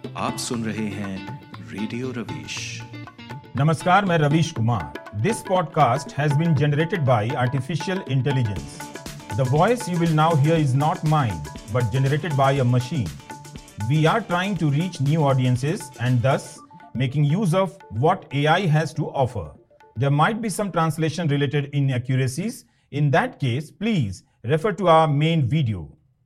आप सुन रहे हैं रेडियो रवीश नमस्कार मैं Ravish Kumar this podcast has been generated by artificial intelligence the voice you will now hear is not mine but generated by a machine we are trying to reach new audiences and thus making use of what AI has to offer. There might be some translation related inaccuracies. In that case, please refer to our main video.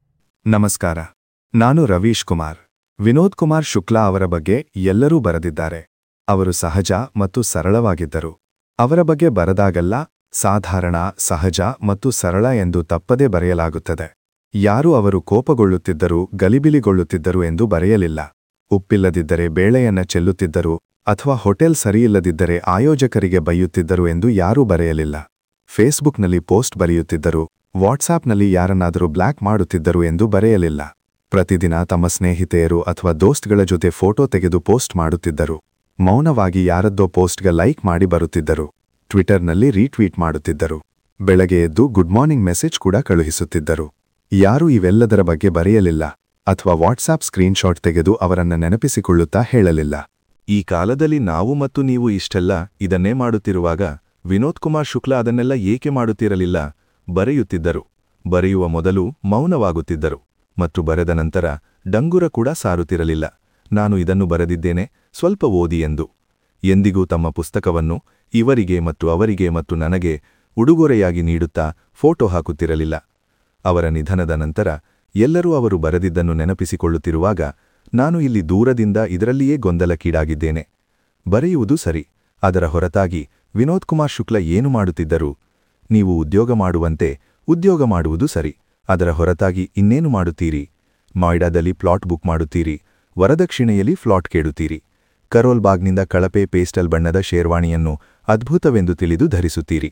ನಮಸ್ಕಾರ ನಾನು ರವೀಶ್ ಕುಮಾರ್ ವಿನೋದ್ ಕುಮಾರ್ ಶುಕ್ಲಾ ಅವರ ಬಗ್ಗೆ ಎಲ್ಲರೂ ಬರೆದಿದ್ದಾರೆ ಅವರು ಸಹಜ ಮತ್ತು ಸರಳವಾಗಿದ್ದರು ಅವರ ಬಗ್ಗೆ ಬರೆದಾಗಲ್ಲ ಸಾಧಾರಣ ಸಹಜ ಮತ್ತು ಸರಳ ಎಂದು ತಪ್ಪದೇ ಬರೆಯಲಾಗುತ್ತದೆ ಯಾರು ಅವರು ಕೋಪಗೊಳ್ಳುತ್ತಿದ್ದರು ಗಲಿಬಿಲಿಗೊಳ್ಳುತ್ತಿದ್ದರು ಎಂದು ಬರೆಯಲಿಲ್ಲ ಉಪ್ಪಿಲ್ಲದಿದ್ದರೆ ಬೇಳೆಯನ್ನ ಚೆಲ್ಲುತ್ತಿದ್ದರು ಅಥವಾ ಹೋಟೆಲ್ ಸರಿಯಿಲ್ಲದಿದ್ದರೆ ಆಯೋಜಕರಿಗೆ ಬೈಯುತ್ತಿದ್ದರು ಎಂದು ಯಾರೂ ಬರೆಯಲಿಲ್ಲ ಫೇಸ್ಬುಕ್ನಲ್ಲಿ ಪೋಸ್ಟ್ ಬರೆಯುತ್ತಿದ್ದರು ವಾಟ್ಸಾಪ್ನಲ್ಲಿ ಯಾರನ್ನಾದರೂ ಬ್ಲ್ಯಾಕ್ ಮಾಡುತ್ತಿದ್ದರು ಎಂದು ಬರೆಯಲಿಲ್ಲ ಪ್ರತಿದಿನ ತಮ್ಮ ಸ್ನೇಹಿತೆಯರು ಅಥವಾ ದೋಸ್ತ್ಗಳ ಜೊತೆ ಫೋಟೋ ತೆಗೆದು ಪೋಸ್ಟ್ ಮಾಡುತ್ತಿದ್ದರು ಮೌನವಾಗಿ ಯಾರದ್ದೋ ಪೋಸ್ಟ್ಗೆ ಲೈಕ್ ಮಾಡಿ ಬರುತ್ತಿದ್ದರು ಟ್ವಿಟರ್ನಲ್ಲಿ ರೀಟ್ವೀಟ್ ಮಾಡುತ್ತಿದ್ದರು ಬೆಳಗ್ಗೆ ಎದ್ದು ಗುಡ್ ಮಾರ್ನಿಂಗ್ ಮೆಸೇಜ್ ಕೂಡ ಕಳುಹಿಸುತ್ತಿದ್ದರು ಯಾರೂ ಇವೆಲ್ಲದರ ಬಗ್ಗೆ ಬರೆಯಲಿಲ್ಲ ಅಥವಾ ವಾಟ್ಸಾಪ್ ಸ್ಕ್ರೀನ್ಶಾಟ್ ತೆಗೆದು ಅವರನ್ನ ನೆನಪಿಸಿಕೊಳ್ಳುತ್ತಾ ಹೇಳಲಿಲ್ಲ ಈ ಕಾಲದಲ್ಲಿ ನಾವು ಮತ್ತು ನೀವು ಇಷ್ಟೆಲ್ಲ ಇದನ್ನೇ ಮಾಡುತ್ತಿರುವಾಗ ವಿನೋದ್ ಕುಮಾರ್ ಶುಕ್ಲಾ ಅದನ್ನೆಲ್ಲ ಏಕೆ ಮಾಡುತ್ತಿರಲಿಲ್ಲ ಬರೆಯುತ್ತಿದ್ದರು ಬರೆಯುವ ಮೊದಲು ಮೌನವಾಗುತ್ತಿದ್ದರು ಮತ್ತು ಬರೆದ ನಂತರ ಡಂಗುರ ಕೂಡ ಸಾರುತ್ತಿರಲಿಲ್ಲ ನಾನು ಇದನ್ನು ಬರೆದಿದ್ದೇನೆ ಸ್ವಲ್ಪ ಓದಿ ಎಂದು ಎಂದಿಗೂ ತಮ್ಮ ಪುಸ್ತಕವನ್ನು ಇವರಿಗೆ ಮತ್ತು ಅವರಿಗೆ ಮತ್ತು ನನಗೆ ಉಡುಗೊರೆಯಾಗಿ ನೀಡುತ್ತಾ ಫೋಟೋ ಹಾಕುತ್ತಿರಲಿಲ್ಲ ಅವರ ನಿಧನದ ನಂತರ ಎಲ್ಲರೂ ಅವರು ಬರೆದಿದ್ದನ್ನು ನೆನಪಿಸಿಕೊಳ್ಳುತ್ತಿರುವಾಗ ನಾನು ಇಲ್ಲಿ ದೂರದಿಂದ ಇದರಲ್ಲಿಯೇ ಗೊಂದಲಕ್ಕೀಡಾಗಿದ್ದೇನೆ ಬರೆಯುವುದು ಸರಿ ಅದರ ಹೊರತಾಗಿ ವಿನೋದ್ ಕುಮಾರ್ ಶುಕ್ಲ ಏನು ಮಾಡುತ್ತಿದ್ದರು ನೀವು ಉದ್ಯೋಗ ಮಾಡುವಂತೆ ಉದ್ಯೋಗ ಮಾಡುವುದು ಸರಿ ಅದರ ಹೊರತಾಗಿ ಇನ್ನೇನು ಮಾಡುತ್ತೀರಿ ಮಾಯ್ಡಾದಲ್ಲಿ ಪ್ಲಾಟ್ ಬುಕ್ ಮಾಡುತ್ತೀರಿ ವರದಕ್ಷಿಣೆಯಲ್ಲಿ ಫ್ಲಾಟ್ ಕೇಳುತ್ತೀರಿ ಕರೋಲ್ ಬಾಗ್ನಿಂದ ಕಳಪೆ ಪೇಸ್ಟಲ್ ಬಣ್ಣದ ಶೇರ್ವಾಣಿಯನ್ನು ಅದ್ಭುತವೆಂದು ತಿಳಿದು ಧರಿಸುತ್ತೀರಿ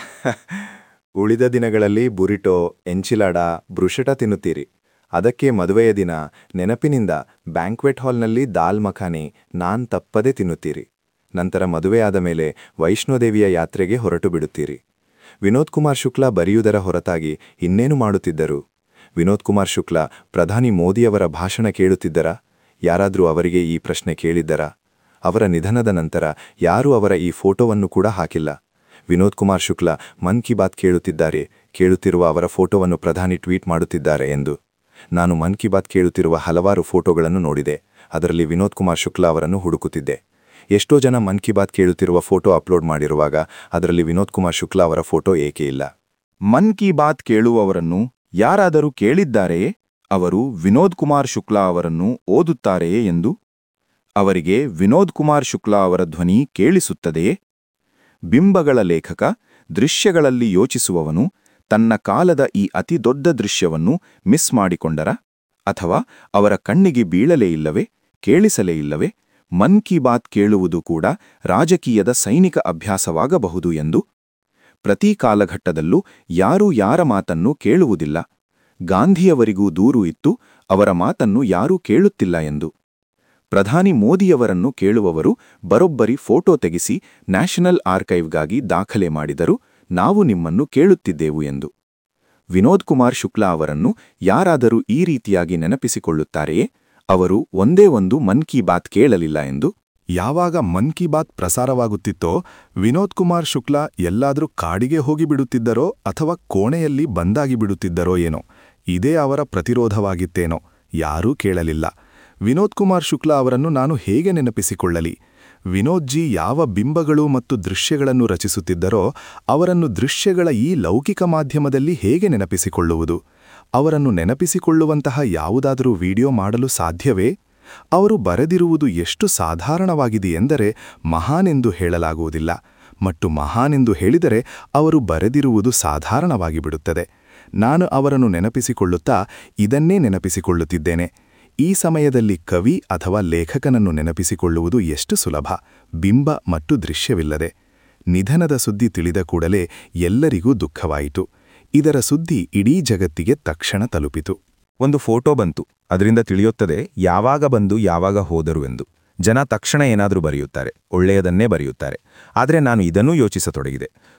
ಉಳಿದ ದಿನಗಳಲ್ಲಿ ಬುರಿಟೋ ಎಂಚಿಲಾಡ ಬೃಷಟ ತಿನ್ನುತ್ತೀರಿ ಅದಕ್ಕೆ ಮದುವೆಯ ದಿನ ನೆನಪಿನಿಂದ ಬ್ಯಾಂಕ್ವೆಟ್ ಹಾಲ್ನಲ್ಲಿ ದಾಲ್ ಮಖಾನಿ ನಾನ್ ತಪ್ಪದೆ ತಿನ್ನುತ್ತೀರಿ ನಂತರ ಮದುವೆಯಾದ ಮೇಲೆ ವೈಷ್ಣೋದೇವಿಯ ಯಾತ್ರೆಗೆ ಹೊರಟು ಬಿಡುತ್ತೀರಿ ವಿನೋದ್ ಕುಮಾರ್ ಶುಕ್ಲಾ ಬರೆಯುವುದರ ಹೊರತಾಗಿ ಇನ್ನೇನು ಮಾಡುತ್ತಿದ್ದರು ವಿನೋದ್ ಕುಮಾರ್ ಶುಕ್ಲಾ ಪ್ರಧಾನಿ ಮೋದಿಯವರ ಭಾಷಣ ಕೇಳುತ್ತಿದ್ದರಾ ಯಾರಾದರೂ ಅವರಿಗೆ ಈ ಪ್ರಶ್ನೆ ಕೇಳಿದ್ದರಾ ಅವರ ನಿಧನದ ನಂತರ ಯಾರೂ ಅವರ ಈ ಫೋಟೋವನ್ನು ಕೂಡ ಹಾಕಿಲ್ಲ ವಿನೋದ್ ಕುಮಾರ್ ಶುಕ್ಲಾ ಮನ್ ಕಿ ಬಾತ್ ಕೇಳುತ್ತಿದ್ದಾರೆ ಕೇಳುತ್ತಿರುವ ಅವರ ಫೋಟೋವನ್ನು ಪ್ರಧಾನಿ ಟ್ವೀಟ್ ಮಾಡುತ್ತಿದ್ದಾರೆ ಎಂದು ನಾನು ಮನ್ ಕಿ ಬಾತ್ ಕೇಳುತ್ತಿರುವ ಹಲವಾರು ಫೋಟೋಗಳನ್ನು ನೋಡಿದೆ ಅದರಲ್ಲಿ ವಿನೋದ್ ಕುಮಾರ್ ಶುಕ್ಲಾ ಅವರನ್ನು ಹುಡುಕುತ್ತಿದ್ದೆ ಎಷ್ಟೋ ಜನ ಮನ್ ಕಿ ಬಾತ್ ಕೇಳುತ್ತಿರುವ ಫೋಟೋ ಅಪ್ಲೋಡ್ ಮಾಡಿರುವಾಗ ಅದರಲ್ಲಿ ವಿನೋದ್ ಕುಮಾರ್ ಶುಕ್ಲಾ ಅವರ ಫೋಟೋ ಏಕೆ ಇಲ್ಲ ಮನ್ ಕಿ ಬಾತ್ ಕೇಳುವವರನ್ನು ಯಾರಾದರೂ ಕೇಳಿದ್ದಾರೆಯೇ ಅವರು ವಿನೋದ್ ಕುಮಾರ್ ಶುಕ್ಲಾ ಅವರನ್ನು ಓದುತ್ತಾರೆಯೇ ಎಂದು ಅವರಿಗೆ ವಿನೋದ್ ಕುಮಾರ್ ಶುಕ್ಲಾ ಅವರ ಧ್ವನಿ ಕೇಳಿಸುತ್ತದೆಯೇ ಬಿಂಬಗಳ ಲೇಖಕ ದೃಶ್ಯಗಳಲ್ಲಿ ಯೋಚಿಸುವವನು ತನ್ನ ಕಾಲದ ಈ ಅತಿ ದೊಡ್ಡ ದೃಶ್ಯವನ್ನು ಮಿಸ್ ಮಾಡಿಕೊಂಡರ ಅಥವಾ ಅವರ ಕಣ್ಣಿಗೆ ಬೀಳಲೇ ಇಲ್ಲವೇ ಕೇಳಿಸಲೇ ಇಲ್ಲವೇ ಮನ್ ಕಿ ಬಾತ್ ಕೇಳುವುದು ಕೂಡ ರಾಜಕೀಯದ ಸೈನಿಕ ಅಭ್ಯಾಸವಾಗಬಹುದು ಎಂದು ಪ್ರತಿ ಕಾಲಘಟ್ಟದಲ್ಲೂ ಯಾರೂ ಯಾರ ಮಾತನ್ನು ಕೇಳುವುದಿಲ್ಲ ಗಾಂಧಿಯವರಿಗೂ ದೂರು ಇತ್ತು ಅವರ ಮಾತನ್ನು ಯಾರೂ ಕೇಳುತ್ತಿಲ್ಲ ಎಂದು ಪ್ರಧಾನಿ ಮೋದಿಯವರನ್ನು ಕೇಳುವವರು ಬರೊಬ್ಬರಿ ಫೋಟೋ ತೆಗೆಸಿ ನ್ಯಾಷನಲ್ ಆರ್ಕೈವ್ಗಾಗಿ ದಾಖಲೆ ಮಾಡಿದರು ನಾವು ನಿಮ್ಮನ್ನು ಕೇಳುತ್ತಿದ್ದೆವು ಎಂದು ವಿನೋದ್ ಕುಮಾರ್ ಶುಕ್ಲಾ ಅವರನ್ನು ಯಾರಾದರೂ ಈ ರೀತಿಯಾಗಿ ನೆನಪಿಸಿಕೊಳ್ಳುತ್ತಾರೆಯೇ ಅವರು ಒಂದೇ ಒಂದು ಮನ್ ಕಿ ಬಾತ್ ಕೇಳಲಿಲ್ಲ ಎಂದು ಯಾವಾಗ ಮನ್ ಕಿ ಬಾತ್ ಪ್ರಸಾರವಾಗುತ್ತಿತ್ತೋ ವಿನೋದ್ ಕುಮಾರ್ ಶುಕ್ಲಾ ಎಲ್ಲಾದರೂ ಕಾಡಿಗೆ ಹೋಗಿಬಿಡುತ್ತಿದ್ದರೋ ಅಥವಾ ಕೋಣೆಯಲ್ಲಿ ಬಂದಾಗಿ ಬಿಡುತ್ತಿದ್ದರೋ ಏನೋ ಇದೇ ಅವರ ಪ್ರತಿರೋಧವಾಗಿತ್ತೇನೋ ಯಾರೂ ಕೇಳಲಿಲ್ಲ ವಿನೋದ್ ಕುಮಾರ್ ಶುಕ್ಲಾ ಅವರನ್ನು ನಾನು ಹೇಗೆ ನೆನಪಿಸಿಕೊಳ್ಳಲಿ ವಿನೋದ್ಜಿ ಯಾವ ಬಿಂಬಗಳು ಮತ್ತು ದೃಶ್ಯಗಳನ್ನು ರಚಿಸುತ್ತಿದ್ದರೋ ಅವರನ್ನು ದೃಶ್ಯಗಳ ಈ ಲೌಕಿಕ ಮಾಧ್ಯಮದಲ್ಲಿ ಹೇಗೆ ನೆನಪಿಸಿಕೊಳ್ಳುವುದು ಅವರನ್ನು ನೆನಪಿಸಿಕೊಳ್ಳುವಂತಹ ಯಾವುದಾದರೂ ವಿಡಿಯೋ ಮಾಡಲು ಸಾಧ್ಯವೇ ಅವರು ಬರೆದಿರುವುದು ಎಷ್ಟು ಸಾಧಾರಣವಾಗಿದೆಯೆಂದರೆ ಮಹಾನೆಂದು ಹೇಳಲಾಗುವುದಿಲ್ಲ ಮತ್ತು ಮಹಾನೆಂದು ಹೇಳಿದರೆ ಅವರು ಬರೆದಿರುವುದು ಸಾಧಾರಣವಾಗಿ ಬಿಡುತ್ತದೆ ನಾನು ಅವರನ್ನು ನೆನಪಿಸಿಕೊಳ್ಳುತ್ತಾ ಇದನ್ನೇ ನೆನಪಿಸಿಕೊಳ್ಳುತ್ತಿದ್ದೇನೆ ಈ ಸಮಯದಲ್ಲಿ ಕವಿ ಅಥವಾ ಲೇಖಕನನ್ನು ನೆನಪಿಸಿಕೊಳ್ಳುವುದು ಎಷ್ಟು ಸುಲಭ ಬಿಂಬ ಮತ್ತು ದೃಶ್ಯವಿಲ್ಲದೆ ನಿಧನದ ಸುದ್ದಿ ತಿಳಿದ ಕೂಡಲೇ ಎಲ್ಲರಿಗೂ ದುಃಖವಾಯಿತು ಇದರ ಸುದ್ದಿ ಇಡೀ ಜಗತ್ತಿಗೆ ತಕ್ಷಣ ತಲುಪಿತು ಒಂದು ಫೋಟೋ ಬಂತು ಅದರಿಂದ ತಿಳಿಯುತ್ತದೆ ಯಾವಾಗ ಬಂದು ಯಾವಾಗ ಹೋದರು ಎಂದು ಜನ ತಕ್ಷಣ ಏನಾದರೂ ಬರೆಯುತ್ತಾರೆ ಒಳ್ಳೆಯದನ್ನೇ ಬರೆಯುತ್ತಾರೆ ಆದರೆ ನಾನು ಇದನ್ನೂ ಯೋಚಿಸತೊಡಗಿದೆ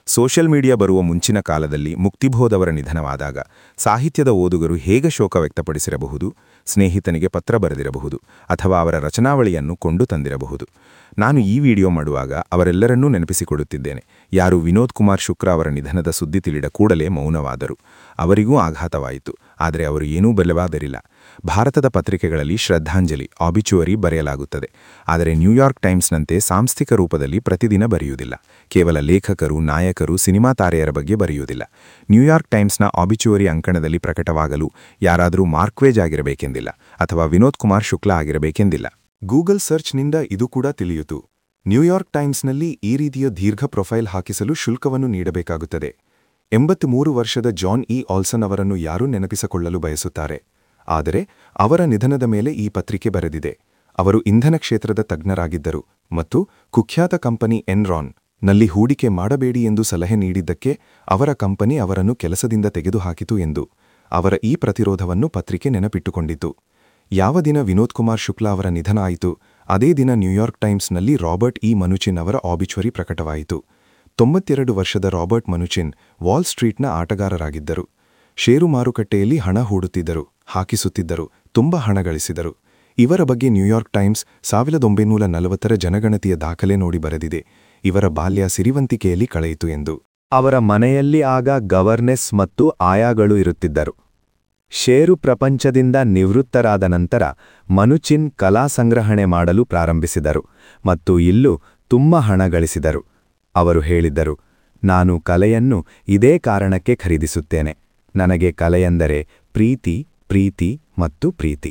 ಸೋಷಿಯಲ್ ಮೀಡಿಯಾ ಬರುವ ಮುಂಚಿನ ಕಾಲದಲ್ಲಿ ಮುಕ್ತಿಬೋಧವರ ನಿಧನವಾದಾಗ ಸಾಹಿತ್ಯದ ಓದುಗರು ಹೇಗೆ ಶೋಕ ವ್ಯಕ್ತಪಡಿಸಿರಬಹುದು ಸ್ನೇಹಿತನಿಗೆ ಪತ್ರ ಬರೆದಿರಬಹುದು ಅಥವಾ ಅವರ ರಚನಾವಳಿಯನ್ನು ಕೊಂಡು ತಂದಿರಬಹುದು ನಾನು ಈ ವಿಡಿಯೋ ಮಾಡುವಾಗ ಅವರೆಲ್ಲರನ್ನೂ ನೆನಪಿಸಿಕೊಡುತ್ತಿದ್ದೇನೆ ಯಾರು ವಿನೋದ್ ಕುಮಾರ್ ಶುಕ್ರ ಅವರ ನಿಧನದ ಸುದ್ದಿ ತಿಳಿದ ಕೂಡಲೇ ಮೌನವಾದರು ಅವರಿಗೂ ಆಘಾತವಾಯಿತು ಆದರೆ ಅವರು ಏನೂ ಬಲವಾದರಿಲ್ಲ ಭಾರತದ ಪತ್ರಿಕೆಗಳಲ್ಲಿ ಶ್ರದ್ಧಾಂಜಲಿ ಆಬಿಚುವರಿ ಬರೆಯಲಾಗುತ್ತದೆ ಆದರೆ ನ್ಯೂಯಾರ್ಕ್ ಟೈಮ್ಸ್ನಂತೆ ಸಾಂಸ್ಥಿಕ ರೂಪದಲ್ಲಿ ಪ್ರತಿದಿನ ಬರೆಯುವುದಿಲ್ಲ ಕೇವಲ ಲೇಖಕರು ನಾಯಕರು ಸಿನಿಮಾ ತಾರೆಯರ ಬಗ್ಗೆ ಬರೆಯುವುದಿಲ್ಲ ನ್ಯೂಯಾರ್ಕ್ ಟೈಮ್ಸ್ನ ಆಬಿಚುವರಿ ಅಂಕಣದಲ್ಲಿ ಪ್ರಕಟವಾಗಲು ಯಾರಾದರೂ ಮಾರ್ಕ್ವೇಜ್ ಆಗಿರಬೇಕೆಂದಿಲ್ಲ ಅಥವಾ ವಿನೋದ್ ಕುಮಾರ್ ಶುಕ್ಲಾ ಆಗಿರಬೇಕೆಂದಿಲ್ಲ ಗೂಗಲ್ ಸರ್ಚ್ನಿಂದ ಇದು ಕೂಡ ತಿಳಿಯಿತು ನ್ಯೂಯಾರ್ಕ್ ಟೈಮ್ಸ್ನಲ್ಲಿ ಈ ರೀತಿಯ ದೀರ್ಘ ಪ್ರೊಫೈಲ್ ಹಾಕಿಸಲು ಶುಲ್ಕವನ್ನು ನೀಡಬೇಕಾಗುತ್ತದೆ ಎಂಬತ್ಮೂರು ವರ್ಷದ ಜಾನ್ ಇ ಆಲ್ಸನ್ ಅವರನ್ನು ಯಾರೂ ನೆನಪಿಸಿಕೊಳ್ಳಲು ಬಯಸುತ್ತಾರೆ ಆದರೆ ಅವರ ನಿಧನದ ಮೇಲೆ ಈ ಪತ್ರಿಕೆ ಬರೆದಿದೆ ಅವರು ಇಂಧನ ಕ್ಷೇತ್ರದ ತಜ್ಞರಾಗಿದ್ದರು ಮತ್ತು ಕುಖ್ಯಾತ ಕಂಪನಿ ಎನ್ರಾನ್ ನಲ್ಲಿ ಹೂಡಿಕೆ ಮಾಡಬೇಡಿ ಎಂದು ಸಲಹೆ ನೀಡಿದ್ದಕ್ಕೆ ಅವರ ಕಂಪನಿ ಅವರನ್ನು ಕೆಲಸದಿಂದ ತೆಗೆದುಹಾಕಿತು ಎಂದು ಅವರ ಈ ಪ್ರತಿರೋಧವನ್ನು ಪತ್ರಿಕೆ ನೆನಪಿಟ್ಟುಕೊಂಡಿತು ಯಾವ ದಿನ ವಿನೋದ್ ಕುಮಾರ್ ಶುಕ್ಲಾ ಅವರ ನಿಧನ ಆಯಿತು ಅದೇ ದಿನ ನ್ಯೂಯಾರ್ಕ್ ಟೈಮ್ಸ್ನಲ್ಲಿ ರಾಬರ್ಟ್ ಇ ಮನುಚಿನ್ ಅವರ ಆಬಿಚ್ವರಿ ಪ್ರಕಟವಾಯಿತು ತೊಂಬತ್ತೆರಡು ವರ್ಷದ ರಾಬರ್ಟ್ ಮನುಚಿನ್ ವಾಲ್ ಸ್ಟ್ರೀಟ್ನ ಆಟಗಾರರಾಗಿದ್ದರು ಷೇರು ಮಾರುಕಟ್ಟೆಯಲ್ಲಿ ಹಣ ಹೂಡುತ್ತಿದ್ದರು ಹಾಕಿಸುತ್ತಿದ್ದರು ತುಂಬ ಹಣ ಗಳಿಸಿದರು ಇವರ ಬಗ್ಗೆ ನ್ಯೂಯಾರ್ಕ್ ಟೈಮ್ಸ್ ಸಾವಿರದ ಒಂಬೈನೂರ ನಲವತ್ತರ ಜನಗಣತಿಯ ದಾಖಲೆ ನೋಡಿ ಬರೆದಿದೆ ಇವರ ಬಾಲ್ಯ ಸಿರಿವಂತಿಕೆಯಲ್ಲಿ ಕಳೆಯಿತು ಎಂದು ಅವರ ಮನೆಯಲ್ಲಿ ಆಗ ಗವರ್ನೆಸ್ ಮತ್ತು ಆಯಾಗಳು ಇರುತ್ತಿದ್ದರು ಷೇರು ಪ್ರಪಂಚದಿಂದ ನಿವೃತ್ತರಾದ ನಂತರ ಮನುಚಿನ್ ಕಲಾ ಸಂಗ್ರಹಣೆ ಮಾಡಲು ಪ್ರಾರಂಭಿಸಿದರು ಮತ್ತು ಇಲ್ಲೂ ತುಂಬ ಹಣ ಗಳಿಸಿದರು ಅವರು ಹೇಳಿದ್ದರು ನಾನು ಕಲೆಯನ್ನು ಇದೇ ಕಾರಣಕ್ಕೆ ಖರೀದಿಸುತ್ತೇನೆ ನನಗೆ ಕಲೆಯೆಂದರೆ ಪ್ರೀತಿ ಪ್ರೀತಿ ಮತ್ತು ಪ್ರೀತಿ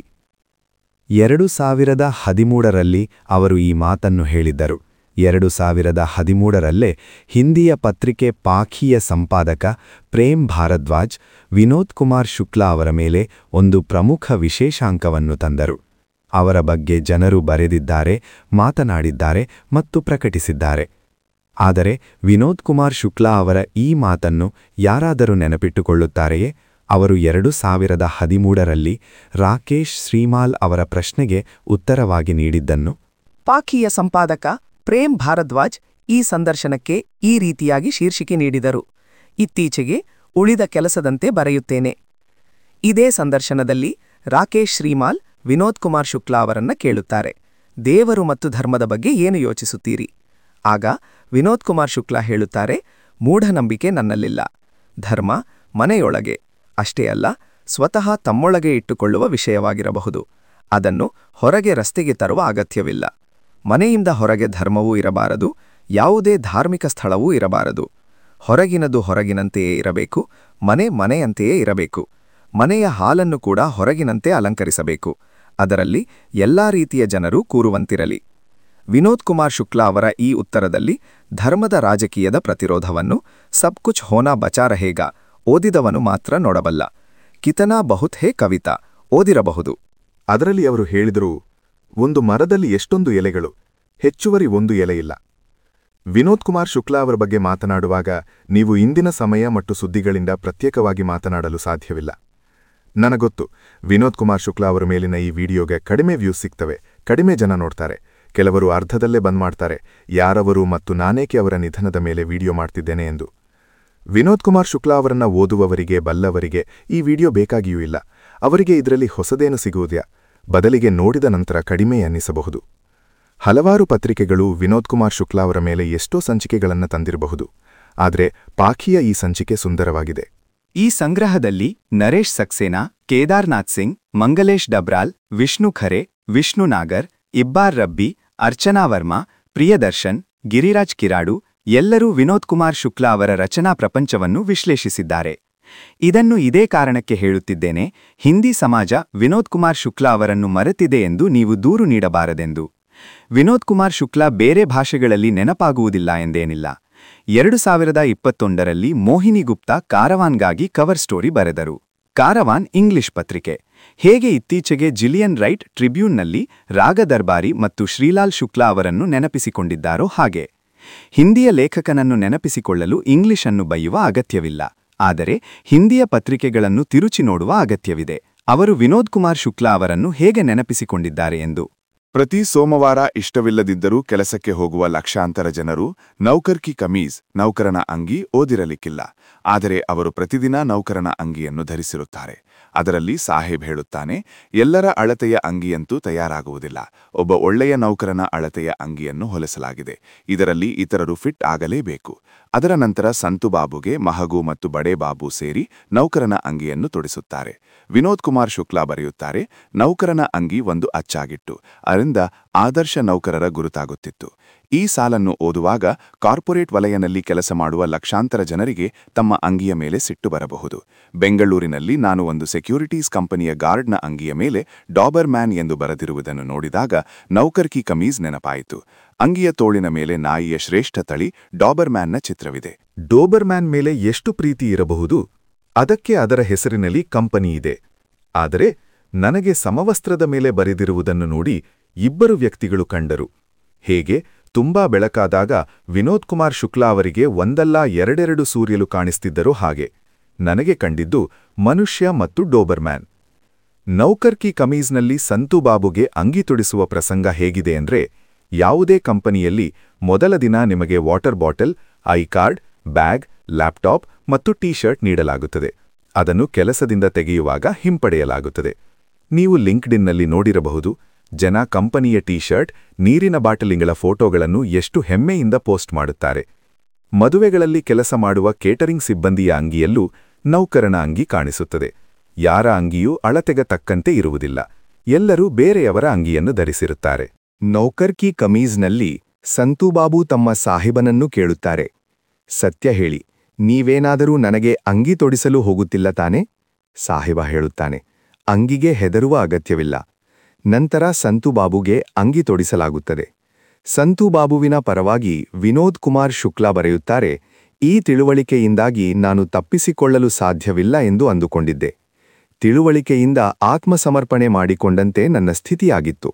ಎರಡು ಸಾವಿರದ ಹದಿಮೂರರಲ್ಲಿ ಅವರು ಈ ಮಾತನ್ನು ಹೇಳಿದ್ದರು ಎರಡು ಸಾವಿರದ ಹದಿಮೂರರಲ್ಲೇ ಹಿಂದಿಯ ಪತ್ರಿಕೆ ಪಾಖಿಯ ಸಂಪಾದಕ ಪ್ರೇಮ್ ಭಾರದ್ವಾಜ್ ವಿನೋದ್ ಕುಮಾರ್ ಶುಕ್ಲಾ ಅವರ ಮೇಲೆ ಒಂದು ಪ್ರಮುಖ ವಿಶೇಷಾಂಕವನ್ನು ತಂದರು ಅವರ ಬಗ್ಗೆ ಜನರು ಬರೆದಿದ್ದಾರೆ ಮಾತನಾಡಿದ್ದಾರೆ ಮತ್ತು ಪ್ರಕಟಿಸಿದ್ದಾರೆ ಆದರೆ ವಿನೋದ್ ಕುಮಾರ್ ಶುಕ್ಲಾ ಅವರ ಈ ಮಾತನ್ನು ಯಾರಾದರೂ ನೆನಪಿಟ್ಟುಕೊಳ್ಳುತ್ತಾರೆಯೇ ಅವರು ಎರಡು ಸಾವಿರದ ಹದಿಮೂರರಲ್ಲಿ ರಾಕೇಶ್ ಶ್ರೀಮಾಲ್ ಅವರ ಪ್ರಶ್ನೆಗೆ ಉತ್ತರವಾಗಿ ನೀಡಿದ್ದನ್ನು ಪಾಖಿಯ ಸಂಪಾದಕ ಪ್ರೇಮ್ ಭಾರದ್ವಾಜ್ ಈ ಸಂದರ್ಶನಕ್ಕೆ ಈ ರೀತಿಯಾಗಿ ಶೀರ್ಷಿಕೆ ನೀಡಿದರು ಇತ್ತೀಚೆಗೆ ಉಳಿದ ಕೆಲಸದಂತೆ ಬರೆಯುತ್ತೇನೆ ಇದೇ ಸಂದರ್ಶನದಲ್ಲಿ ರಾಕೇಶ್ ಶ್ರೀಮಾಲ್ ವಿನೋದ್ ಕುಮಾರ್ ಶುಕ್ಲಾ ಅವರನ್ನ ಕೇಳುತ್ತಾರೆ ದೇವರು ಮತ್ತು ಧರ್ಮದ ಬಗ್ಗೆ ಏನು ಯೋಚಿಸುತ್ತೀರಿ ಆಗ ವಿನೋದ್ ಕುಮಾರ್ ಶುಕ್ಲಾ ಹೇಳುತ್ತಾರೆ ಮೂಢನಂಬಿಕೆ ನನ್ನಲ್ಲಿಲ್ಲ ಧರ್ಮ ಮನೆಯೊಳಗೆ ಅಷ್ಟೇ ಅಲ್ಲ ಸ್ವತಃ ತಮ್ಮೊಳಗೆ ಇಟ್ಟುಕೊಳ್ಳುವ ವಿಷಯವಾಗಿರಬಹುದು ಅದನ್ನು ಹೊರಗೆ ರಸ್ತೆಗೆ ತರುವ ಅಗತ್ಯವಿಲ್ಲ ಮನೆಯಿಂದ ಹೊರಗೆ ಧರ್ಮವೂ ಇರಬಾರದು ಯಾವುದೇ ಧಾರ್ಮಿಕ ಸ್ಥಳವೂ ಇರಬಾರದು ಹೊರಗಿನದು ಹೊರಗಿನಂತೆಯೇ ಇರಬೇಕು ಮನೆ ಮನೆಯಂತೆಯೇ ಇರಬೇಕು ಮನೆಯ ಹಾಲನ್ನು ಕೂಡ ಹೊರಗಿನಂತೆ ಅಲಂಕರಿಸಬೇಕು ಅದರಲ್ಲಿ ಎಲ್ಲಾ ರೀತಿಯ ಜನರು ಕೂರುವಂತಿರಲಿ ವಿನೋದ್ ಕುಮಾರ್ ಶುಕ್ಲಾ ಅವರ ಈ ಉತ್ತರದಲ್ಲಿ ಧರ್ಮದ ರಾಜಕೀಯದ ಪ್ರತಿರೋಧವನ್ನು ಸಬ್ ಕುಚ್ ಹೋನಾ ಬಚಾ ರಹೇಗ ಓದಿದವನು ಮಾತ್ರ ನೋಡಬಲ್ಲ ಕಿತನಾ ಬಹುತ್ ಹೇ ಕವಿತಾ ಓದಿರಬಹುದು ಅದರಲ್ಲಿ ಅವರು ಹೇಳಿದರು ಒಂದು ಮರದಲ್ಲಿ ಎಷ್ಟೊಂದು ಎಲೆಗಳು ಹೆಚ್ಚುವರಿ ಒಂದು ಎಲೆಯಿಲ್ಲ ವಿನೋದ್ ಕುಮಾರ್ ಶುಕ್ಲಾ ಅವರ ಬಗ್ಗೆ ಮಾತನಾಡುವಾಗ ನೀವು ಇಂದಿನ ಸಮಯ ಮತ್ತು ಸುದ್ದಿಗಳಿಂದ ಪ್ರತ್ಯೇಕವಾಗಿ ಮಾತನಾಡಲು ಸಾಧ್ಯವಿಲ್ಲ ನನಗೊತ್ತು ವಿನೋದ್ ಕುಮಾರ್ ಶುಕ್ಲಾ ಅವರ ಮೇಲಿನ ಈ ವಿಡಿಯೋಗೆ ಕಡಿಮೆ ವ್ಯೂಸ್ ಸಿಗ್ತವೆ ಕಡಿಮೆ ಜನ ನೋಡ್ತಾರೆ ಕೆಲವರು ಅರ್ಧದಲ್ಲೇ ಬಂದ್ ಮಾಡ್ತಾರೆ ಯಾರವರು ಮತ್ತು ನಾನೇಕೆ ಅವರ ನಿಧನದ ಮೇಲೆ ವಿಡಿಯೋ ಮಾಡ್ತಿದ್ದೇನೆ ಎಂದು ವಿನೋದ್ ಕುಮಾರ್ ಶುಕ್ಲಾ ಅವರನ್ನ ಓದುವವರಿಗೆ ಬಲ್ಲವರಿಗೆ ಈ ವಿಡಿಯೋ ಬೇಕಾಗಿಯೂ ಇಲ್ಲ ಅವರಿಗೆ ಇದರಲ್ಲಿ ಹೊಸದೇನು ಸಿಗುವುದ್ಯಾ ಬದಲಿಗೆ ನೋಡಿದ ನಂತರ ಕಡಿಮೆ ಅನ್ನಿಸಬಹುದು ಹಲವಾರು ಪತ್ರಿಕೆಗಳು ವಿನೋದ್ ಕುಮಾರ್ ಶುಕ್ಲಾ ಅವರ ಮೇಲೆ ಎಷ್ಟೋ ಸಂಚಿಕೆಗಳನ್ನು ತಂದಿರಬಹುದು ಆದರೆ ಪಾಖಿಯ ಈ ಸಂಚಿಕೆ ಸುಂದರವಾಗಿದೆ ಈ ಸಂಗ್ರಹದಲ್ಲಿ ನರೇಶ್ ಸಕ್ಸೇನಾ ಕೇದಾರ್ನಾಥ್ ಸಿಂಗ್ ಮಂಗಲೇಶ್ ಡಬ್ರಾಲ್ ವಿಷ್ಣು ಖರೆ ವಿಷ್ಣು ನಾಗರ್ ಇಬ್ಬಾರ್ ರಬ್ಬಿ ಅರ್ಚನಾ ವರ್ಮಾ ಪ್ರಿಯದರ್ಶನ್ ಗಿರಿರಾಜ್ ಕಿರಾಡು ಎಲ್ಲರೂ ವಿನೋದ್ ಕುಮಾರ್ ಶುಕ್ಲಾ ಅವರ ರಚನಾ ಪ್ರಪಂಚವನ್ನು ವಿಶ್ಲೇಷಿಸಿದ್ದಾರೆ ಇದನ್ನು ಇದೇ ಕಾರಣಕ್ಕೆ ಹೇಳುತ್ತಿದ್ದೇನೆ ಹಿಂದಿ ಸಮಾಜ ವಿನೋದ್ ಕುಮಾರ್ ಶುಕ್ಲಾ ಅವರನ್ನು ಮರೆತಿದೆ ಎಂದು ನೀವು ದೂರು ನೀಡಬಾರದೆಂದು ವಿನೋದ್ ಕುಮಾರ್ ಶುಕ್ಲಾ ಬೇರೆ ಭಾಷೆಗಳಲ್ಲಿ ನೆನಪಾಗುವುದಿಲ್ಲ ಎಂದೇನಿಲ್ಲ ಎರಡು ಸಾವಿರದ ಇಪ್ಪತ್ತೊಂದರಲ್ಲಿ ಮೋಹಿನಿ ಗುಪ್ತಾ ಕಾರವಾನ್ಗಾಗಿ ಕವರ್ ಸ್ಟೋರಿ ಬರೆದರು ಕಾರವಾನ್ ಇಂಗ್ಲಿಷ್ ಪತ್ರಿಕೆ ಹೇಗೆ ಇತ್ತೀಚೆಗೆ ಜಿಲಿಯನ್ ರೈಟ್ ಟ್ರಿಬ್ಯೂನ್ನಲ್ಲಿ ರಾಗ ದರ್ಬಾರಿ ಮತ್ತು ಶ್ರೀಲಾಲ್ ಶುಕ್ಲಾ ಅವರನ್ನು ನೆನಪಿಸಿಕೊಂಡಿದ್ದಾರೋ ಹಾಗೆ ಹಿಂದಿಯ ಲೇಖಕನನ್ನು ನೆನಪಿಸಿಕೊಳ್ಳಲು ಇಂಗ್ಲಿಷನ್ನು ಬಯ್ಯುವ ಅಗತ್ಯವಿಲ್ಲ ಆದರೆ ಹಿಂದಿಯ ಪತ್ರಿಕೆಗಳನ್ನು ತಿರುಚಿ ನೋಡುವ ಅಗತ್ಯವಿದೆ ಅವರು ವಿನೋದ್ ಕುಮಾರ್ ಶುಕ್ಲಾ ಅವರನ್ನು ಹೇಗೆ ನೆನಪಿಸಿಕೊಂಡಿದ್ದಾರೆ ಎಂದು ಪ್ರತಿ ಸೋಮವಾರ ಇಷ್ಟವಿಲ್ಲದಿದ್ದರೂ ಕೆಲಸಕ್ಕೆ ಹೋಗುವ ಲಕ್ಷಾಂತರ ಜನರು ನೌಕರ್ ಕಿ ಕಮೀಜ್ ನೌಕರನ ಅಂಗಿ ಓದಿರಲಿಕ್ಕಿಲ್ಲ ಆದರೆ ಅವರು ಪ್ರತಿದಿನ ನೌಕರನ ಅಂಗಿಯನ್ನು ಧರಿಸಿರುತ್ತಾರೆ ಅದರಲ್ಲಿ ಸಾಹೇಬ್ ಹೇಳುತ್ತಾನೆ ಎಲ್ಲರ ಅಳತೆಯ ಅಂಗಿಯಂತೂ ತಯಾರಾಗುವುದಿಲ್ಲ ಒಬ್ಬ ಒಳ್ಳೆಯ ನೌಕರನ ಅಳತೆಯ ಅಂಗಿಯನ್ನು ಹೊಲಿಸಲಾಗಿದೆ ಇದರಲ್ಲಿ ಇತರರು ಫಿಟ್ ಆಗಲೇಬೇಕು ಅದರ ನಂತರ ಸಂತು ಬಾಬುಗೆ ಮಹಗು ಮತ್ತು ಬಡೇ ಬಾಬು ಸೇರಿ ನೌಕರನ ಅಂಗಿಯನ್ನು ತೊಡಿಸುತ್ತಾರೆ ವಿನೋದ್ ಕುಮಾರ್ ಶುಕ್ಲಾ ಬರೆಯುತ್ತಾರೆ ನೌಕರನ ಅಂಗಿ ಒಂದು ಅಚ್ಚಾಗಿಟ್ಟು ಅದರಿಂದ ಆದರ್ಶ ನೌಕರರ ಗುರುತಾಗುತ್ತಿತ್ತು ಈ ಸಾಲನ್ನು ಓದುವಾಗ ಕಾರ್ಪೊರೇಟ್ ವಲಯನಲ್ಲಿ ಕೆಲಸ ಮಾಡುವ ಲಕ್ಷಾಂತರ ಜನರಿಗೆ ತಮ್ಮ ಅಂಗಿಯ ಮೇಲೆ ಸಿಟ್ಟು ಬರಬಹುದು ಬೆಂಗಳೂರಿನಲ್ಲಿ ನಾನು ಒಂದು ಸೆಕ್ಯೂರಿಟೀಸ್ ಕಂಪನಿಯ ಗಾರ್ಡ್ನ ಅಂಗಿಯ ಮೇಲೆ ಡಾಬರ್ ಮ್ಯಾನ್ ಎಂದು ಬರೆದಿರುವುದನ್ನು ನೋಡಿದಾಗ ನೌಕರ್ ಕಿ ಕಮೀಜ್ ನೆನಪಾಯಿತು ಅಂಗಿಯ ತೋಳಿನ ಮೇಲೆ ನಾಯಿಯ ಶ್ರೇಷ್ಠ ತಳಿ ಡಾಬರ್ ಮ್ಯಾನ್ನ ಚಿತ್ರವಿದೆ ಡೋಬರ್ ಮ್ಯಾನ್ ಮೇಲೆ ಎಷ್ಟು ಪ್ರೀತಿ ಇರಬಹುದು ಅದಕ್ಕೆ ಅದರ ಹೆಸರಿನಲ್ಲಿ ಕಂಪನಿ ಇದೆ ಆದರೆ ನನಗೆ ಸಮವಸ್ತ್ರದ ಮೇಲೆ ಬರೆದಿರುವುದನ್ನು ನೋಡಿ ಇಬ್ಬರು ವ್ಯಕ್ತಿಗಳು ಕಂಡರು ಹೇಗೆ ತುಂಬಾ ಬೆಳಕಾದಾಗ ವಿನೋದ್ ಕುಮಾರ್ ಶುಕ್ಲಾ ಅವರಿಗೆ ಒಂದಲ್ಲ ಎರಡೆರಡು ಸೂರ್ಯಲು ಕಾಣಿಸ್ತಿದ್ದರೋ ಹಾಗೆ ನನಗೆ ಕಂಡಿದ್ದು ಮನುಷ್ಯ ಮತ್ತು ಡೋಬರ್ ಮ್ಯಾನ್ ನೌಕರ್ ಕಿ ಕಮೀಸ್ನಲ್ಲಿ ಸಂತು ಬಾಬುಗೆ ಅಂಗಿ ತೊಡಿಸುವ ಪ್ರಸಂಗ ಹೇಗಿದೆ ಅಂದ್ರೆ ಯಾವುದೇ ಕಂಪನಿಯಲ್ಲಿ ಮೊದಲ ದಿನ ನಿಮಗೆ water bottle I card bag laptop ಮತ್ತು ಟೀ ಶರ್ಟ್ ನೀಡಲಾಗುತ್ತದೆ ಅದನ್ನು ಕೆಲಸದಿಂದ ತೆಗೆಯುವಾಗ ಹಿಂಪಡೆಯಲಾಗುತ್ತದೆ ನೀವು ಲಿಂಕ್ಡ್ಇನ್ನಲ್ಲಿ ನೋಡಿರಬಹುದು ಜನ ಕಂಪನಿಯ ಟೀ ಶರ್ಟ್ ನೀರಿನ ಬಾಟಲಿಂಗಳ ಫೋಟೋಗಳನ್ನು ಎಷ್ಟು ಹೆಮ್ಮೆಯಿಂದ ಪೋಸ್ಟ್ ಮಾಡುತ್ತಾರೆ ಮದುವೆಗಳಲ್ಲಿ ಕೆಲಸ ಮಾಡುವ ಕೇಟರಿಂಗ್ ಸಿಬ್ಬಂದಿಯ ಅಂಗಿಯಲ್ಲೂ ನೌಕರನ ಅಂಗಿ ಕಾಣಿಸುತ್ತದೆ ಯಾರ ಅಂಗಿಯೂ ಅಳತೆಗೆ ತಕ್ಕಂತೆ ಇರುವುದಿಲ್ಲ ಎಲ್ಲರೂ ಬೇರೆಯವರ ಅಂಗಿಯನ್ನು ಧರಿಸಿರುತ್ತಾರೆ ನೌಕರ್ ಕಿ ಕಮೀಜ್ನಲ್ಲಿ ಸಂತೂಬಾಬು ತಮ್ಮ ಸಾಹಿಬನನ್ನು ಕೇಳುತ್ತಾರೆ ಸತ್ಯ ಹೇಳಿ ನೀವೇನಾದರೂ ನನಗೆ ಅಂಗಿ ತೊಡಿಸಲು ಹೋಗುತ್ತಿಲ್ಲ ತಾನೆ ಸಾಹಿಬ ಹೇಳುತ್ತಾನೆ ಅಂಗಿಗೆ ಹೆದರುವ ಅಗತ್ಯವಿಲ್ಲ ನಂತರ ಸಂತುಬಾಬುಗೆ ಅಂಗಿ ತೊಡಿಸಲಾಗುತ್ತದೆ ಸಂತುಬಾಬುವಿನ ಪರವಾಗಿ ವಿನೋದ್ ಕುಮಾರ್ ಶುಕ್ಲಾ ಬರೆಯುತ್ತಾರೆ ಈ ತಿಳುವಳಿಕೆಯಿಂದಾಗಿ ನಾನು ತಪ್ಪಿಸಿಕೊಳ್ಳಲು ಸಾಧ್ಯವಿಲ್ಲ ಎಂದು ಅಂದುಕೊಂಡಿದ್ದೆ ತಿಳುವಳಿಕೆಯಿಂದ ಆತ್ಮಸಮರ್ಪಣೆ ಮಾಡಿಕೊಂಡಂತೆ ನನ್ನ ಸ್ಥಿತಿಯಾಗಿತ್ತು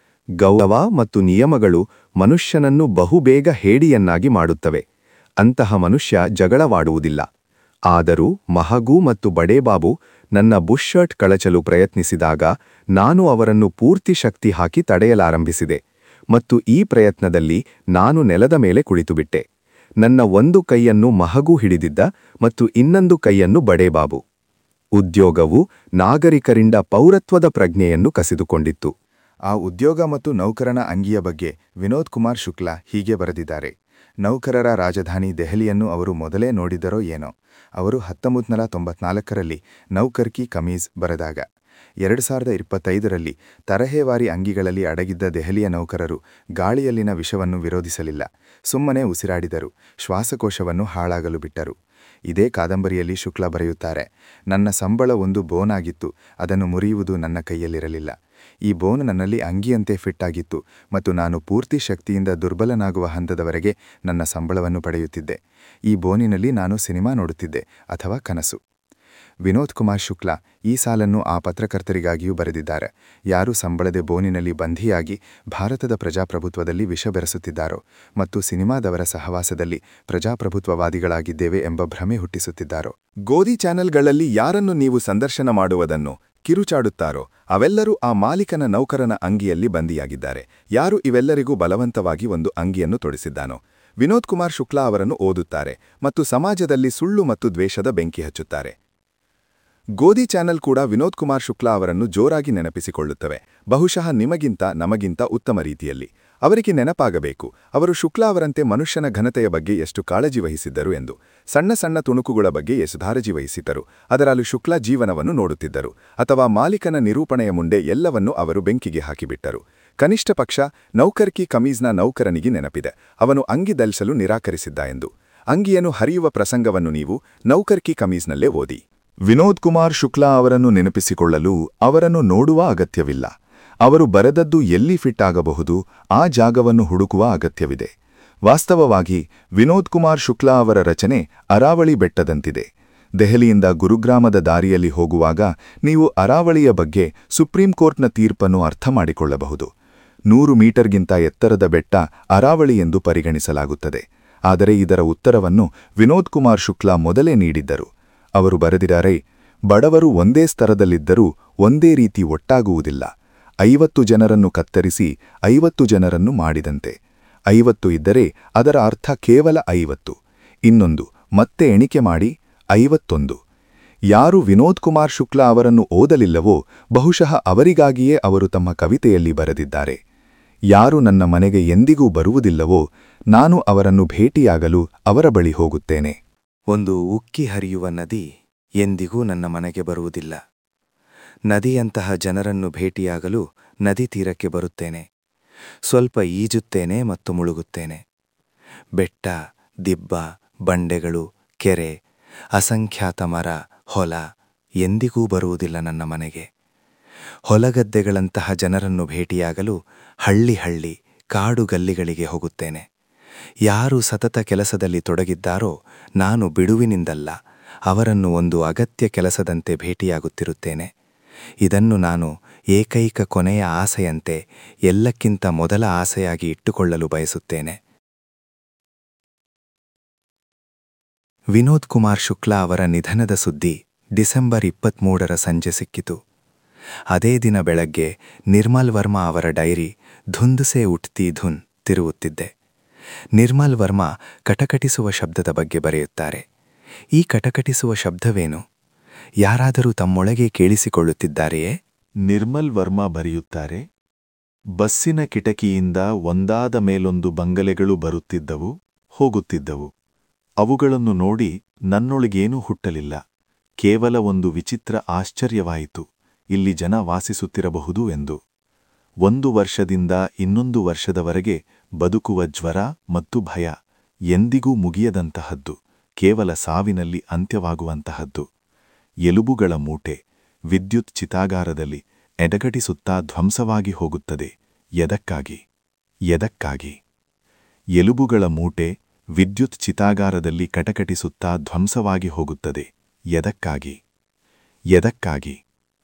ಗೌರವ ಮತ್ತು ನಿಯಮಗಳು ಮನುಷ್ಯನನ್ನು ಬಹುಬೇಗ ಹೇಡಿಯನ್ನಾಗಿ ಮಾಡುತ್ತವೆ ಅಂತಹ ಮನುಷ್ಯ ಜಗಳವಾಡುವುದಿಲ್ಲ ಆದರೂ ಮಹಗೂ ಮತ್ತು ಬಡೇಬಾಬು ನನ್ನ ಬುಷ್ ಶರ್ಟ್ ಕಳಚಲು ಪ್ರಯತ್ನಿಸಿದಾಗ ನಾನು ಅವರನ್ನು ಪೂರ್ತಿ ಶಕ್ತಿ ಹಾಕಿ ತಡೆಯಲಾರಂಭಿಸಿದೆ ಮತ್ತು ಈ ಪ್ರಯತ್ನದಲ್ಲಿ ನಾನು ನೆಲದ ಮೇಲೆ ಕುಳಿತುಬಿಟ್ಟೆ ನನ್ನ ಒಂದು ಕೈಯನ್ನು ಮಹಗೂ ಹಿಡಿದಿದ್ದ ಮತ್ತು ಇನ್ನೊಂದು ಕೈಯನ್ನು ಬಡೇಬಾಬು ಉದ್ಯೋಗವು ನಾಗರಿಕರಿಂದ ಪೌರತ್ವದ ಪ್ರಜ್ಞೆಯನ್ನು ಕಸಿದುಕೊಂಡಿತ್ತು ಆ ಉದ್ಯೋಗ ಮತ್ತು ನೌಕರನ ಅಂಗಿಯ ಬಗ್ಗೆ ವಿನೋದ್ ಕುಮಾರ್ ಶುಕ್ಲಾ ಹೀಗೆ ಬರೆದಿದ್ದಾರೆ ನೌಕರರ ರಾಜಧಾನಿ ದೆಹಲಿಯನ್ನು ಅವರು ಮೊದಲೇ ನೋಡಿದರೋ ಏನೋ ಅವರು ಹತ್ತೊಂಬತ್ತು ನೂರ ತೊಂಬತ್ನಾಲ್ಕರಲ್ಲಿ ನೌಕರ್ ಕಿ ಕಮೀಜ್ ಬರೆದಾಗ ಎರಡು ಸಾವಿರದ ಇಪ್ಪತ್ತೈದರಲ್ಲಿ ತರಹೇವಾರಿ ಅಂಗಿಗಳಲ್ಲಿ ಅಡಗಿದ್ದ ದೆಹಲಿಯ ನೌಕರರು ಗಾಳಿಯಲ್ಲಿನ ವಿಷವನ್ನು ವಿರೋಧಿಸಲಿಲ್ಲ ಸುಮ್ಮನೆ ಉಸಿರಾಡಿದರು ಶ್ವಾಸಕೋಶವನ್ನು ಹಾಳಾಗಲು ಬಿಟ್ಟರು ಇದೇ ಕಾದಂಬರಿಯಲ್ಲಿ ಶುಕ್ಲ ಬರೆಯುತ್ತಾರೆ ನನ್ನ ಸಂಬಳ ಒಂದು ಬೋನಾಗಿತ್ತು ಅದನ್ನು ಮುರಿಯುವುದು ನನ್ನ ಕೈಯಲ್ಲಿರಲಿಲ್ಲ ಈ ಬೋನ್ ನನ್ನಲ್ಲಿ ಅಂಗಿಯಂತೆ ಫಿಟ್ ಆಗಿತ್ತು ಮತ್ತು ನಾನು ಪೂರ್ತಿ ಶಕ್ತಿಯಿಂದ ದುರ್ಬಲನಾಗುವ ಹಂತದವರೆಗೆ ನನ್ನ ಸಂಬಳವನ್ನು ಪಡೆಯುತ್ತಿದ್ದೆ ಈ ಬೋನಿನಲ್ಲಿ ನಾನು ಸಿನಿಮಾ ನೋಡುತ್ತಿದ್ದೆ ಅಥವಾ ಕನಸು ವಿನೋದ್ ಕುಮಾರ್ ಶುಕ್ಲಾ ಈ ಸಾಲನ್ನು ಆ ಪತ್ರಕರ್ತರಿಗಾಗಿಯೂ ಬರೆದಿದ್ದಾರೆ ಯಾರು ಸಂಬಳದೆ ಬೋನಿನಲ್ಲಿ ಬಂಧಿಯಾಗಿ ಭಾರತದ ಪ್ರಜಾಪ್ರಭುತ್ವದಲ್ಲಿ ವಿಷ ಬೆರೆಸುತ್ತಿದ್ದಾರೋ ಮತ್ತು ಸಿನಿಮಾದವರ ಸಹವಾಸದಲ್ಲಿ ಪ್ರಜಾಪ್ರಭುತ್ವವಾದಿಗಳಾಗಿದ್ದೇವೆ ಎಂಬ ಭ್ರಮೆ ಹುಟ್ಟಿಸುತ್ತಿದ್ದಾರೋ ಗೋಧಿ ಚಾನೆಲ್ಗಳಲ್ಲಿ ಯಾರನ್ನು ನೀವು ಸಂದರ್ಶನ ಮಾಡುವುದನ್ನು ಕಿರುಚಾಡುತ್ತಾರೋ ಅವೆಲ್ಲರೂ ಆ ಮಾಲೀಕನ ನೌಕರನ ಅಂಗಿಯಲ್ಲಿ ಬಂದಿಯಾಗಿದ್ದಾರೆ ಯಾರು ಇವೆಲ್ಲರಿಗೂ ಬಲವಂತವಾಗಿ ಒಂದು ಅಂಗಿಯನ್ನು ತೊಡಿಸಿದ್ದಾನೋ ವಿನೋದ್ ಕುಮಾರ್ ಶುಕ್ಲಾ ಅವರನ್ನು ಓದುತ್ತಾರೆ ಮತ್ತು ಸಮಾಜದಲ್ಲಿ ಸುಳ್ಳು ಮತ್ತು ದ್ವೇಷದ ಬೆಂಕಿ ಹಚ್ಚುತ್ತಾರೆ ಗೋಧಿ ಚಾನೆಲ್ ಕೂಡ ವಿನೋದ್ ಕುಮಾರ್ ಶುಕ್ಲಾ ಅವರನ್ನು ಜೋರಾಗಿ ನೆನಪಿಸಿಕೊಳ್ಳುತ್ತವೆ ಬಹುಶಃ ನಿಮಗಿಂತ ನಮಗಿಂತ ಉತ್ತಮ ರೀತಿಯಲ್ಲಿ ಅವರಿಗೆ ನೆನಪಾಗಬೇಕು ಅವರು ಶುಕ್ಲಾ ಅವರಂತೆ ಮನುಷ್ಯನ ಘನತೆಯ ಬಗ್ಗೆ ಎಷ್ಟು ಕಾಳಜಿ ವಹಿಸಿದ್ದರು ಎಂದು ಸಣ್ಣ ಸಣ್ಣ ತುಣುಕುಗಳ ಬಗ್ಗೆ ಎಷ್ಟು ಧಾರಜಿ ವಹಿಸಿದ್ದರು ಅದರಲ್ಲೂ ಶುಕ್ಲಾ ಜೀವನವನ್ನು ನೋಡುತ್ತಿದ್ದರು ಅಥವಾ ಮಾಲೀಕನ ನಿರೂಪಣೆಯ ಮುಂದೆ ಎಲ್ಲವನ್ನೂ ಅವರು ಬೆಂಕಿಗೆ ಹಾಕಿಬಿಟ್ಟರು ಕನಿಷ್ಠ ಪಕ್ಷ ನೌಕರ್ ಕಿ ಕಮೀಜ್ನ ನೌಕರನಿಗೆ ನೆನಪಿದೆ ಅವನು ಅಂಗಿ ಧರಿಸಲು ನಿರಾಕರಿಸಿದ್ದ ಎಂದು ಅಂಗಿಯನ್ನು ಹರಿಯುವ ಪ್ರಸಂಗವನ್ನು ನೀವು ನೌಕರ್ ಕಿ ಕಮೀಜ್ನಲ್ಲೇ ಓದಿ ವಿನೋದ್ ಕುಮಾರ್ ಶುಕ್ಲಾ ಅವರನ್ನು ನೆನಪಿಸಿಕೊಳ್ಳಲು ಅವರನ್ನು ನೋಡುವ ಅಗತ್ಯವಿಲ್ಲ ಅವರು ಬರೆದದ್ದು ಎಲ್ಲಿ ಫಿಟ್ ಆಗಬಹುದು ಆ ಜಾಗವನ್ನು ಹುಡುಕುವ ಅಗತ್ಯವಿದೆ ವಾಸ್ತವವಾಗಿ ವಿನೋದ್ ಕುಮಾರ್ ಶುಕ್ಲಾ ಅವರ ರಚನೆ ಅರಾವಳಿ ಬೆಟ್ಟದಂತಿದೆ ದೆಹಲಿಯಿಂದ ಗುರುಗ್ರಾಮದ ದಾರಿಯಲ್ಲಿ ಹೋಗುವಾಗ ನೀವು ಅರಾವಳಿಯ ಬಗ್ಗೆ ಸುಪ್ರೀಂ ಕೋರ್ಟ್ನ ತೀರ್ಪನ್ನು ಅರ್ಥ ಮಾಡಿಕೊಳ್ಳಬಹುದು ನೂರು ಮೀಟರ್ಗಿಂತ ಎತ್ತರದ ಬೆಟ್ಟ ಅರಾವಳಿ ಎಂದು ಪರಿಗಣಿಸಲಾಗುತ್ತದೆ ಆದರೆ ಇದರ ಉತ್ತರವನ್ನು ವಿನೋದ್ ಕುಮಾರ್ ಶುಕ್ಲಾ ಮೊದಲೇ ನೀಡಿದ್ದರು ಅವರು ಬರೆದಿದ್ದಾರೆ ಬಡವರು ಒಂದೇ ಸ್ತರದಲ್ಲಿದ್ದರೂ ಒಂದೇ ರೀತಿ ಒಟ್ಟಾಗುವುದಿಲ್ಲ ಐವತ್ತು ಜನರನ್ನು ಕತ್ತರಿಸಿ ಐವತ್ತು ಜನರನ್ನು ಮಾಡಿದಂತೆ ಐವತ್ತು ಇದ್ದರೆ ಅದರ ಅರ್ಥ ಕೇವಲ ಐವತ್ತು ಇನ್ನೊಂದು ಮತ್ತೆ ಎಣಿಕೆ ಮಾಡಿ ಐವತ್ತೊಂದು ಯಾರು ವಿನೋದ್ ಕುಮಾರ್ ಶುಕ್ಲಾ ಅವರನ್ನು ಓದಲಿಲ್ಲವೋ ಬಹುಶಃ ಅವರಿಗಾಗಿಯೇ ಅವರು ತಮ್ಮ ಕವಿತೆಯಲ್ಲಿ ಬರೆದಿದ್ದಾರೆ ಯಾರು ನನ್ನ ಮನೆಗೆ ಎಂದಿಗೂ ಬರುವುದಿಲ್ಲವೋ ನಾನು ಅವರನ್ನು ಭೇಟಿಯಾಗಲು ಅವರ ಬಳಿ ಹೋಗುತ್ತೇನೆ ಒಂದು ಉಕ್ಕಿ ಹರಿಯುವ ನದಿ ಎಂದಿಗೂ ನನ್ನ ಮನೆಗೆ ಬರುವುದಿಲ್ಲ ನದಿಯಂತಹ ಜನರನ್ನು ಭೇಟಿಯಾಗಲು ನದಿ ತೀರಕ್ಕೆ ಬರುತ್ತೇನೆ ಸ್ವಲ್ಪ ಈಜುತ್ತೇನೆ ಮತ್ತು ಮುಳುಗುತ್ತೇನೆ ಬೆಟ್ಟ ದಿಬ್ಬ ಬಂಡೆಗಳು ಕೆರೆ ಅಸಂಖ್ಯಾತ ಮರ ಹೊಲ ಎಂದಿಗೂ ಬರುವುದಿಲ್ಲ ನನ್ನ ಮನೆಗೆ ಹೊಲಗದ್ದೆಗಳಂತಹ ಜನರನ್ನು ಭೇಟಿಯಾಗಲು ಹಳ್ಳಿ ಹಳ್ಳಿ ಕಾಡು ಗಲ್ಲಿಗಳಿಗೆ ಹೋಗುತ್ತೇನೆ ಯಾರು ಸತತ ಕೆಲಸದಲ್ಲಿ ತೊಡಗಿದ್ದಾರೋ ನಾನು ಬಿಡುವಿನಿಂದಲ್ಲ ಅವರನ್ನು ಒಂದು ಅಗತ್ಯ ಕೆಲಸದಂತೆ ಭೇಟಿಯಾಗುತ್ತಿರುತ್ತೇನೆ ಇದನ್ನು ನಾನು ಏಕೈಕ ಕೊನೆಯ ಆಸೆಯಂತೆ ಎಲ್ಲಕ್ಕಿಂತ ಮೊದಲ ಆಸೆಯಾಗಿ ಇಟ್ಟುಕೊಳ್ಳಲು ಬಯಸುತ್ತೇನೆ ವಿನೋದ್ ಕುಮಾರ್ ಶುಕ್ಲಾ ಅವರ ನಿಧನದ ಸುದ್ದಿ ಡಿಸೆಂಬರ್ ಇಪ್ಪತ್ಮೂರರ ಸಂಜೆ ಸಿಕ್ಕಿತು ಅದೇ ದಿನ ಬೆಳಗ್ಗೆ ನಿರ್ಮಲ್ ವರ್ಮಾ ಅವರ ಡೈರಿ ಧುಂದುಸೆ ಉಟ್ತಿ ಧುನ್ ತಿರುವುತ್ತಿದ್ದೆ ನಿರ್ಮಲ್ ವರ್ಮಾ ಕಟಕಟಿಸುವ ಶಬ್ದದ ಬಗ್ಗೆ ಬರೆಯುತ್ತಾರೆ ಈ ಕಟಕಟಿಸುವ ಶಬ್ದವೇನು ಯಾರಾದರೂ ತಮ್ಮೊಳಗೆ ಕೇಳಿಸಿಕೊಳ್ಳುತ್ತಿದ್ದಾರೆಯೇ ನಿರ್ಮಲ್ ವರ್ಮಾ ಬರೆಯುತ್ತಾರೆ ಬಸ್ಸಿನ ಕಿಟಕಿಯಿಂದ ಒಂದಾದ ಮೇಲೊಂದು ಬಂಗಲೆಗಳು ಬರುತ್ತಿದ್ದವು ಹೋಗುತ್ತಿದ್ದವು ಅವುಗಳನ್ನು ನೋಡಿ ನನ್ನೊಳಗೇನೂ ಹುಟ್ಟಲಿಲ್ಲ ಕೇವಲ ಒಂದು ವಿಚಿತ್ರ ಆಶ್ಚರ್ಯವಾಯಿತು ಇಲ್ಲಿ ಜನ ವಾಸಿಸುತ್ತಿರಬಹುದು ಎಂದು ಒಂದು ವರ್ಷದಿಂದ ಇನ್ನೊಂದು ವರ್ಷದವರೆಗೆ ಬದುಕುವ ಜ್ವರ ಮತ್ತು ಭಯ ಎಂದಿಗೂ ಮುಗಿಯದಂತಹದ್ದು ಕೇವಲ ಸಾವಿನಲ್ಲಿ ಅಂತ್ಯವಾಗುವಂತಹದ್ದು ಎಲುಬುಗಳ ಮೂಟೆ ವಿದ್ಯುತ್ ಚಿತಾಗಾರದಲ್ಲಿ ಎಡಗಟಿಸುತ್ತಾ ಧ್ವಂಸವಾಗಿ ಹೋಗುತ್ತದೆ ಎದಕ್ಕಾಗಿ ಎದಕ್ಕಾಗಿ ಎಲುಬುಗಳ ಮೂಟೆ ವಿದ್ಯುತ್ ಚಿತಾಗಾರದಲ್ಲಿ ಕಟಕಟಿಸುತ್ತಾ ಧ್ವಂಸವಾಗಿ ಹೋಗುತ್ತದೆ ಎದಕ್ಕಾಗಿ ಎದಕ್ಕಾಗಿ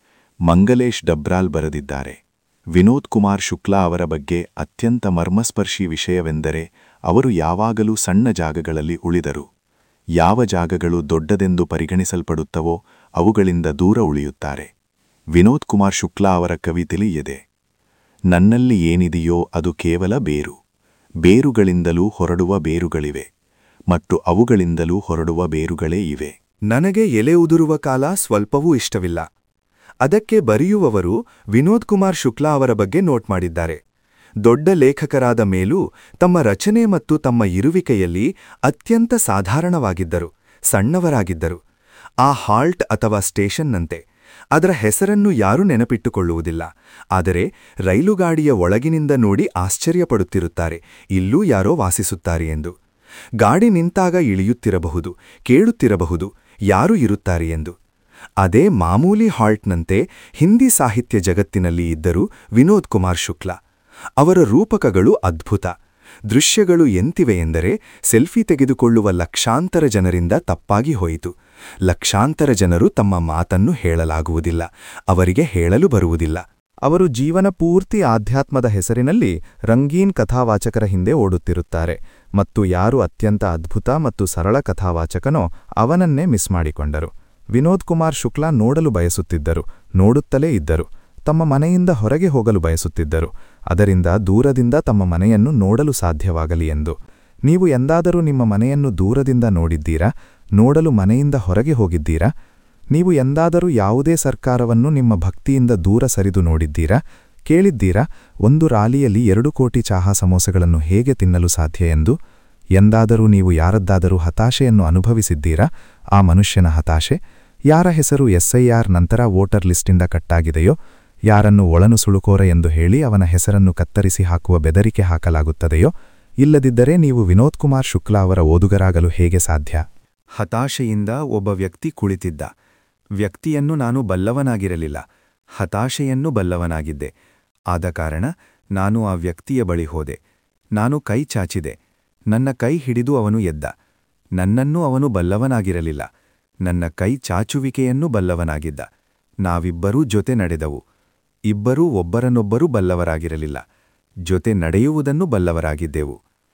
ಮಂಗಲೇಶ್ ಡಬ್ರಾಲ್ ಬರೆದಿದ್ದಾರೆ ವಿನೋದ್ ಕುಮಾರ್ ಶುಕ್ಲಾ ಅವರ ಬಗ್ಗೆ ಅತ್ಯಂತ ಮರ್ಮಸ್ಪರ್ಶಿ ವಿಷಯವೆಂದರೆ ಅವರು ಯಾವಾಗಲೂ ಸಣ್ಣ ಜಾಗಗಳಲ್ಲಿ ಉಳಿದರು ಯಾವ ಜಾಗಗಳು ದೊಡ್ಡದೆಂದು ಪರಿಗಣಿಸಲ್ಪಡುತ್ತವೋ ಅವುಗಳಿಂದ ದೂರ ಉಳಿಯುತ್ತಾರೆ ವಿನೋದ್ ಕುಮಾರ್ ಶುಕ್ಲಾ ಅವರ ಕವಿತೆಲಿ ಇದೆ ನನ್ನಲ್ಲಿ ಏನಿದೆಯೋ ಅದು ಕೇವಲ ಬೇರು ಬೇರುಗಳಿಂದಲೂ ಹೊರಡುವ ಬೇರುಗಳಿವೆ ಮತ್ತು ಅವುಗಳಿಂದಲೂ ಹೊರಡುವ ಬೇರುಗಳೇ ಇವೆ ನನಗೆ ಎಲೆ ಉದುರುವ ಕಾಲ ಸ್ವಲ್ಪವೂ ಇಷ್ಟವಿಲ್ಲ ಅದಕ್ಕೆ ಬರೆಯುವವರು ವಿನೋದ್ ಕುಮಾರ್ ಶುಕ್ಲಾ ಅವರ ಬಗ್ಗೆ ನೋಟ್ ಮಾಡಿದ್ದಾರೆ ದೊಡ್ಡ ಲೇಖಕರಾದ ಮೇಲೂ ತಮ್ಮ ರಚನೆ ಮತ್ತು ತಮ್ಮ ಇರುವಿಕೆಯಲ್ಲಿ ಅತ್ಯಂತ ಸಾಧಾರಣವಾಗಿದ್ದರು ಸಣ್ಣವರಾಗಿದ್ದರು ಆ ಹಾಲ್ಟ್ ಅಥವಾ ಸ್ಟೇಷನ್ನಂತೆ ಅದರ ಹೆಸರನ್ನು ಯಾರೂ ನೆನಪಿಟ್ಟುಕೊಳ್ಳುವುದಿಲ್ಲ ಆದರೆ ರೈಲುಗಾಡಿಯ ಒಳಗಿನಿಂದ ನೋಡಿ ಆಶ್ಚರ್ಯಪಡುತ್ತಿರುತ್ತಾರೆ ಇಲ್ಲೂ ಯಾರೋ ವಾಸಿಸುತ್ತಾರೆ ಎಂದು ಗಾಡಿ ನಿಂತಾಗ ಇಳಿಯುತ್ತಿರಬಹುದು ಕೇಳುತ್ತಿರಬಹುದು ಯಾರು ಇರುತ್ತಾರೆ ಎಂದು ಅದೇ ಮಾಮೂಲಿ ಹಾಲ್ಟ್ನಂತೆ ಹಿಂದಿ ಸಾಹಿತ್ಯ ಜಗತ್ತಿನಲ್ಲಿ ಇದ್ದರು ವಿನೋದ್ ಕುಮಾರ್ ಶುಕ್ಲಾ ಅವರ ರೂಪಕಗಳು ಅದ್ಭುತ ದೃಶ್ಯಗಳು ಎಂತಿವೆ ಎಂದರೆ ಸೆಲ್ಫಿ ತೆಗೆದುಕೊಳ್ಳುವ ಲಕ್ಷಾಂತರ ಜನರಿಂದ ತಪ್ಪಾಗಿ ಹೋಯಿತು ಲಕ್ಷಾಂತರ ಜನರು ತಮ್ಮ ಮಾತನ್ನು ಹೇಳಲಾಗುವುದಿಲ್ಲ ಅವರಿಗೆ ಹೇಳಲು ಬರುವುದಿಲ್ಲ ಅವರು ಜೀವನ ಪೂರ್ತಿ ಆಧ್ಯಾತ್ಮದ ಹೆಸರಿನಲ್ಲಿ ರಂಗೀನ್ ಕಥಾವಾಚಕರ ಹಿಂದೆ ಓಡುತ್ತಿರುತ್ತಾರೆ ಮತ್ತು ಯಾರು ಅತ್ಯಂತ ಅದ್ಭುತ ಮತ್ತು ಸರಳ ಕಥಾವಾಚಕನೋ ಅವನನ್ನೇ ಮಿಸ್ ಮಾಡಿಕೊಂಡರು ವಿನೋದ್ ಕುಮಾರ್ ಶುಕ್ಲಾ ನೋಡಲು ಬಯಸುತ್ತಿದ್ದರು ನೋಡುತ್ತಲೇ ಇದ್ದರು ತಮ್ಮ ಮನೆಯಿಂದ ಹೊರಗೆ ಹೋಗಲು ಬಯಸುತ್ತಿದ್ದರು ಅದರಿಂದ ದೂರದಿಂದ ತಮ್ಮ ಮನೆಯನ್ನು ನೋಡಲು ಸಾಧ್ಯವಾಗಲಿ ಎಂದು ನೀವು ಎಂದಾದರೂ ನಿಮ್ಮ ಮನೆಯನ್ನು ದೂರದಿಂದ ನೋಡಿದ್ದೀರಾ ನೋಡಲು ಮನೆಯಿಂದ ಹೊರಗೆ ಹೋಗಿದ್ದೀರಾ ನೀವು ಎಂದಾದರೂ ಯಾವುದೇ ಸರ್ಕಾರವನ್ನು ನಿಮ್ಮ ಭಕ್ತಿಯಿಂದ ದೂರ ಸರಿದು ನೋಡಿದ್ದೀರಾ ಕೇಳಿದ್ದೀರಾ ಒಂದು ರಾಲಿಯಲ್ಲಿ ಎರಡು ಕೋಟಿ ಚಹಾ ಸಮೋಸೆಗಳನ್ನು ಹೇಗೆ ತಿನ್ನಲು ಸಾಧ್ಯ ಎಂದು ಎಂದಾದರೂ ನೀವು ಯಾರದ್ದಾದರೂ ಹತಾಶೆಯನ್ನು ಅನುಭವಿಸಿದ್ದೀರಾ ಆ ಮನುಷ್ಯನ ಹತಾಶೆ ಯಾರ ಹೆಸರು ಎಸ್ಐಆರ್ ನಂತರ ವೋಟರ್ ಲಿಸ್ಟಿಂದ ಕಟ್ಟಾಗಿದೆಯೋ ಯಾರನ್ನು ಒಳನು ಸುಳುಕೋರ ಎಂದು ಹೇಳಿ ಅವನ ಹೆಸರನ್ನು ಕತ್ತರಿಸಿ ಹಾಕುವ ಬೆದರಿಕೆ ಹಾಕಲಾಗುತ್ತದೆಯೋ ಇಲ್ಲದಿದ್ದರೆ ನೀವು ವಿನೋದ್ ಕುಮಾರ್ ಶುಕ್ಲಾ ಅವರ ಓದುಗರಾಗಲು ಹೇಗೆ ಸಾಧ್ಯ ಹತಾಶೆಯಿಂದ ಒಬ್ಬ ವ್ಯಕ್ತಿ ಕುಳಿತಿದ್ದ ವ್ಯಕ್ತಿಯನ್ನು ನಾನು ಬಲ್ಲವನಾಗಿರಲಿಲ್ಲ ಹತಾಶೆಯನ್ನು ಬಲ್ಲವನಾಗಿದ್ದೆ ಆದ ಕಾರಣ ನಾನು ಆ ವ್ಯಕ್ತಿಯ ಬಳಿ ಹೋದೆ ನಾನು ಕೈ ಚಾಚಿದೆ ನನ್ನ ಕೈ ಹಿಡಿದು ಅವನು ಎದ್ದ ನನ್ನನ್ನೂ ಅವನು ಬಲ್ಲವನಾಗಿರಲಿಲ್ಲ ನನ್ನ ಕೈ ಚಾಚುವಿಕೆಯನ್ನೂ ಬಲ್ಲವನಾಗಿದ್ದ ನಾವಿಬ್ಬರೂ ಜೊತೆ ನಡೆದವು ಇಬ್ಬರೂ ಒಬ್ಬರನ್ನೊಬ್ಬರೂ ಬಲ್ಲವರಾಗಿರಲಿಲ್ಲ ಜೊತೆ ನಡೆಯುವುದನ್ನು ಬಲ್ಲವರಾಗಿದ್ದೆವು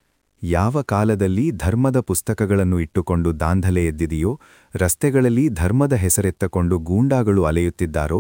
ಯಾವ ಕಾಲದಲ್ಲಿ ಧರ್ಮದ ಪುಸ್ತಕಗಳನ್ನು ಇಟ್ಟುಕೊಂಡು ದಾಂಧಲೆ ಎದ್ದಿದೆಯೋ ರಸ್ತೆಗಳಲ್ಲಿ ಧರ್ಮದ ಹೆಸರೆತ್ತಕೊಂಡು ಗೂಂಡಾಗಳು ಅಲೆಯುತ್ತಿದ್ದಾರೋ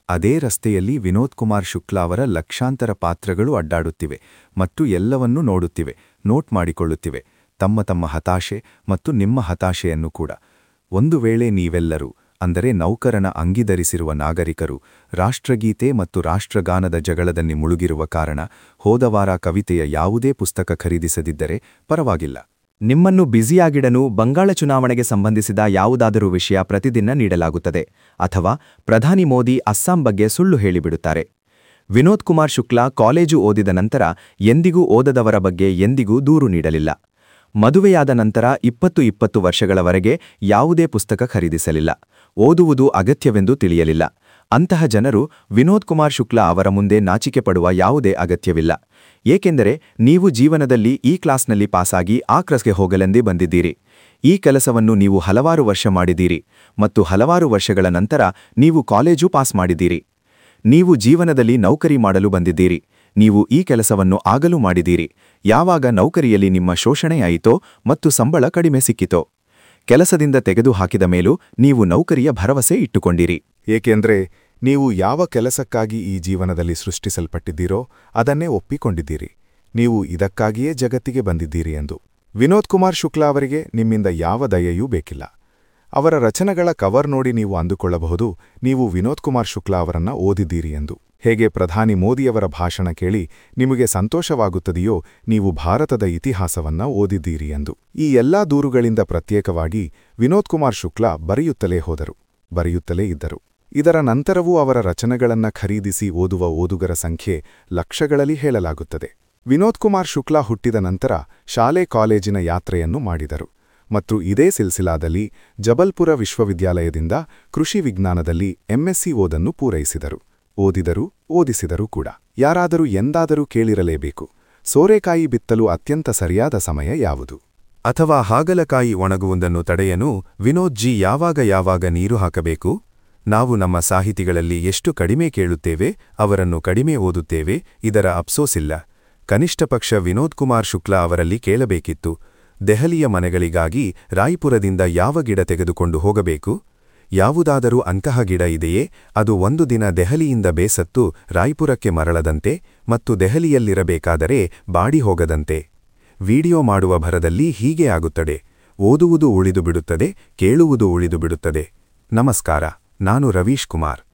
ಅದೇ ರಸ್ತೆಯಲ್ಲಿ ವಿನೋದ್ ಕುಮಾರ್ ಶುಕ್ಲಾ ಅವರ ಲಕ್ಷಾಂತರ ಪಾತ್ರಗಳು ಅಡ್ಡಾಡುತ್ತಿವೆ ಮತ್ತು ಎಲ್ಲವನ್ನೂ ನೋಡುತ್ತಿವೆ ನೋಟ್ ಮಾಡಿಕೊಳ್ಳುತ್ತಿವೆ ತಮ್ಮ ತಮ್ಮ ಹತಾಶೆ ಮತ್ತು ನಿಮ್ಮ ಹತಾಶೆಯನ್ನು ಕೂಡ ಒಂದು ವೇಳೆ ನೀವೆಲ್ಲರೂ ಅಂದರೆ ನೌಕರನ ಅಂಗಿಧರಿಸಿರುವ ನಾಗರಿಕರು ರಾಷ್ಟ್ರಗೀತೆ ಮತ್ತು ರಾಷ್ಟ್ರಗಾನದ ಜಗಳದಲ್ಲಿ ಮುಳುಗಿರುವ ಕಾರಣ ಹೋದವಾರ ಕವಿತೆಯ ಯಾವುದೇ ಪುಸ್ತಕ ಖರೀದಿಸದಿದ್ದರೆ ಪರವಾಗಿಲ್ಲ ನಿಮ್ಮನ್ನು ಬ್ಯುಸಿಯಾಗಿಡನು ಬಂಗಾಳ ಚುನಾವಣೆಗೆ ಸಂಬಂಧಿಸಿದ ಯಾವುದಾದರೂ ವಿಷಯ ಪ್ರತಿದಿನ ನೀಡಲಾಗುತ್ತದೆ ಅಥವಾ ಪ್ರಧಾನಿ ಮೋದಿ ಅಸ್ಸಾಂ ಬಗ್ಗೆ ಸುಳ್ಳು ಹೇಳಿಬಿಡುತ್ತಾರೆ ವಿನೋದ್ ಕುಮಾರ್ ಶುಕ್ಲಾ ಕಾಲೇಜು ಓದಿದ ನಂತರ ಎಂದಿಗೂ ಓದದವರ ಬಗ್ಗೆ ಎಂದಿಗೂ ದೂರು ನೀಡಲಿಲ್ಲ ಮದುವೆಯಾದ ನಂತರ ಇಪ್ಪತ್ತು ಇಪ್ಪತ್ತು ವರ್ಷಗಳವರೆಗೆ ಯಾವುದೇ ಪುಸ್ತಕ ಖರೀದಿಸಲಿಲ್ಲ ಓದುವುದು ಅಗತ್ಯವೆಂದು ತಿಳಿಯಲಿಲ್ಲ ಅಂತಹ ಜನರು ವಿನೋದ್ ಕುಮಾರ್ ಶುಕ್ಲಾ ಅವರ ಮುಂದೆ ನಾಚಿಕೆ ಪಡುವ ಯಾವುದೇ ಅಗತ್ಯವಿಲ್ಲ ಏಕೆಂದರೆ ನೀವು ಜೀವನದಲ್ಲಿ ಈ ಕ್ಲಾಸ್ನಲ್ಲಿ ಪಾಸಾಗಿ ಆ ಕ್ರಸ್ಗೆ ಹೋಗಲೆಂದೇ ಬಂದಿದ್ದೀರಿ ಈ ಕೆಲಸವನ್ನು ನೀವು ಹಲವಾರು ವರ್ಷ ಮಾಡಿದ್ದೀರಿ ಮತ್ತು ಹಲವಾರು ವರ್ಷಗಳ ನಂತರ ನೀವು ಕಾಲೇಜು ಪಾಸ್ ಮಾಡಿದ್ದೀರಿ ನೀವು ಜೀವನದಲ್ಲಿ ನೌಕರಿ ಮಾಡಲು ಬಂದಿದ್ದೀರಿ ನೀವು ಈ ಕೆಲಸವನ್ನು ಆಗಲೂ ಮಾಡಿದ್ದೀರಿ ಯಾವಾಗ ನೌಕರಿಯಲ್ಲಿ ನಿಮ್ಮ ಶೋಷಣೆಯಾಯಿತೋ ಮತ್ತು ಸಂಬಳ ಕಡಿಮೆ ಸಿಕ್ಕಿತೋ ಕೆಲಸದಿಂದ ತೆಗೆದುಹಾಕಿದ ಮೇಲೂ ನೀವು ನೌಕರಿಯ ಭರವಸೆ ಇಟ್ಟುಕೊಂಡಿರಿ ಏಕೆಂದ್ರೆ ನೀವು ಯಾವ ಕೆಲಸಕ್ಕಾಗಿ ಈ ಜೀವನದಲ್ಲಿ ಸೃಷ್ಟಿಸಲ್ಪಟ್ಟಿದ್ದೀರೋ ಅದನ್ನೇ ಒಪ್ಪಿಕೊಂಡಿದ್ದೀರಿ ನೀವು ಇದಕ್ಕಾಗಿಯೇ ಜಗತ್ತಿಗೆ ಬಂದಿದ್ದೀರಿ ಎಂದು ವಿನೋದ್ ಕುಮಾರ್ ಶುಕ್ಲಾ ಅವರಿಗೆ ನಿಮ್ಮಿಂದ ಯಾವ ದಯೆಯೂ ಬೇಕಿಲ್ಲ ಅವರ ರಚನೆಗಳ ಕವರ್ ನೋಡಿ ನೀವು ಅಂದುಕೊಳ್ಳಬಹುದು ನೀವು ವಿನೋದ್ ಕುಮಾರ್ ಶುಕ್ಲಾ ಅವರನ್ನ ಓದಿದ್ದೀರಿ ಎಂದು ಹೇಗೆ ಪ್ರಧಾನಿ ಮೋದಿಯವರ ಭಾಷಣ ಕೇಳಿ ನಿಮಗೆ ಸಂತೋಷವಾಗುತ್ತದೆಯೋ ನೀವು ಭಾರತದ ಇತಿಹಾಸವನ್ನ ಓದಿದ್ದೀರಿ ಎಂದು ಈ ಎಲ್ಲಾ ದೂರುಗಳಿಂದ ಪ್ರತ್ಯೇಕವಾಗಿ ವಿನೋದ್ ಕುಮಾರ್ ಶುಕ್ಲಾ ಬರೆಯುತ್ತಲೇ ಹೋದರು ಬರೆಯುತ್ತಲೇ ಇದ್ದರು ಇದರ ನಂತರವೂ ಅವರ ರಚನೆಗಳನ್ನ ಖರೀದಿಸಿ ಓದುವ ಓದುಗರ ಸಂಖ್ಯೆ ಲಕ್ಷಗಳಲ್ಲಿ ಹೇಳಲಾಗುತ್ತದೆ ವಿನೋದ್ ಕುಮಾರ್ ಶುಕ್ಲಾ ಹುಟ್ಟಿದ ನಂತರ ಶಾಲೆ ಕಾಲೇಜಿನ ಯಾತ್ರೆಯನ್ನು ಮಾಡಿದರು ಮತ್ತು ಇದೇ ಸಿಲ್ಸಿಲಾದಲ್ಲಿ ಜಬಲ್ಪುರ ವಿಶ್ವವಿದ್ಯಾಲಯದಿಂದ ಕೃಷಿ ವಿಜ್ಞಾನದಲ್ಲಿ ಎಂಎಸ್ಸಿ ಓದನ್ನು ಪೂರೈಸಿದರು ಓದಿದರು ಓದಿಸಿದರು ಕೂಡ ಯಾರಾದರೂ ಎಂದಾದರೂ ಕೇಳಿರಲೇಬೇಕು ಸೋರೆಕಾಯಿ ಬಿತ್ತಲು ಅತ್ಯಂತ ಸರಿಯಾದ ಸಮಯ ಯಾವುದು ಅಥವಾ ಹಾಗಲಕಾಯಿ ಒಣಗುವುದನ್ನು ತಡೆಯನು ವಿನೋದ್ ಜಿ ಯಾವಾಗ ಯಾವಾಗ ನೀರು ಹಾಕಬೇಕು ನಾವು ನಮ್ಮ ಸಾಹಿತಿಗಳಲ್ಲಿ ಎಷ್ಟು ಕಡಿಮೆ ಕೇಳುತ್ತೇವೆ ಅವರನ್ನು ಕಡಿಮೆ ಓದುತ್ತೇವೆ ಇದರ ಅಪ್ಸೋಸಿಲ್ಲ ಕನಿಷ್ಠಪಕ್ಷ ವಿನೋದ್ ಕುಮಾರ್ ಶುಕ್ಲಾ ಅವರಲ್ಲಿ ಕೇಳಬೇಕಿತ್ತು ದೆಹಲಿಯ ಮನೆಗಳಿಗಾಗಿ ರಾಯ್ಪುರದಿಂದ ಯಾವ ಗಿಡ ತೆಗೆದುಕೊಂಡು ಹೋಗಬೇಕು ಯಾವುದಾದರೂ ಅಂತಹ ಗಿಡ ಇದೆಯೇ ಅದು ಒಂದು ದಿನ ದೆಹಲಿಯಿಂದ ಬೇಸತ್ತು ರಾಯ್ಪುರಕ್ಕೆ ಮರಳದಂತೆ ಮತ್ತು ದೆಹಲಿಯಲ್ಲಿರಬೇಕಾದರೆ ಬಾಡಿ ಹೋಗದಂತೆ ವಿಡಿಯೋ ಮಾಡುವ ಭರದಲ್ಲಿ ಹೀಗೆ ಆಗುತ್ತದೆ ಓದುವುದು ಉಳಿದು ಬಿಡುತ್ತದೆ ಕೇಳುವುದು ಉಳಿದು ಬಿಡುತ್ತದೆ ನಮಸ್ಕಾರ ನಾನು ರವೀಶ್ ಕುಮಾರ್